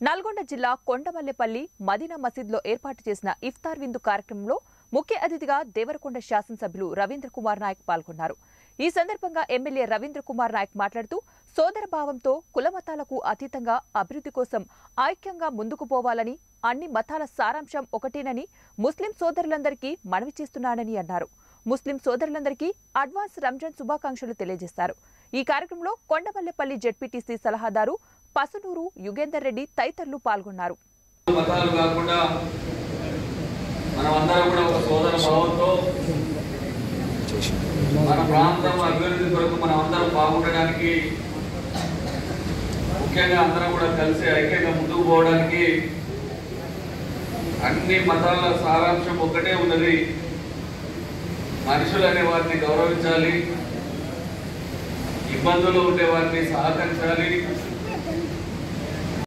నల్గొండ జిల్లా కొండమల్లేపల్లి మదీనా మసీద్లో ఏర్పాటు చేసిన ఇఫ్తార్ విందు కార్యక్రమంలో ముఖ్య అతిథిగా దేవరకొండ శాసనసభ్యులు రవీంద్ర కుమార్ నాయక్ పాల్గొన్నారు ఈ సందర్భంగా ఎమ్మెల్యే రవీంద్ర కుమార్ నాయక్ మాట్లాడుతూ సోదర భావంతో కులమతాలకు అతీతంగా అభివృద్ధి కోసం ఐక్యంగా ముందుకు పోవాలని అన్ని మతాల సారాంశం ఒకటేనని ముస్లిం సోదరులందరికీ మనవి చేస్తున్నానని అన్నారు ముస్లిం సోదరులందరికీ అడ్వాన్స్ రంజాన్ శుభాకాంక్షలు తెలియజేశారు ఈ కార్యక్రమంలో కొండమల్లేపల్లి జెడ్పీటీసీ సలహాదారు పసునూరు యుగేందర్ రెడ్డి తదితరులు పాల్గొన్నారు మతాలు కాకుండా మనం అందరం కూడా ఒక సోదర భావంతో మన ప్రాంతం అభివృద్ధి కొరకు మనం అందరం బాగుండడానికి ముఖ్యంగా అందరం కూడా కలిసి ఐక్యంగా ముందుకు పోవడానికి అన్ని మతాల సారాంశం ఒక్కటే ఉన్నది మనుషులు అనే వారిని గౌరవించాలి ఇబ్బందులు ఉండే వారిని సహకరించాలి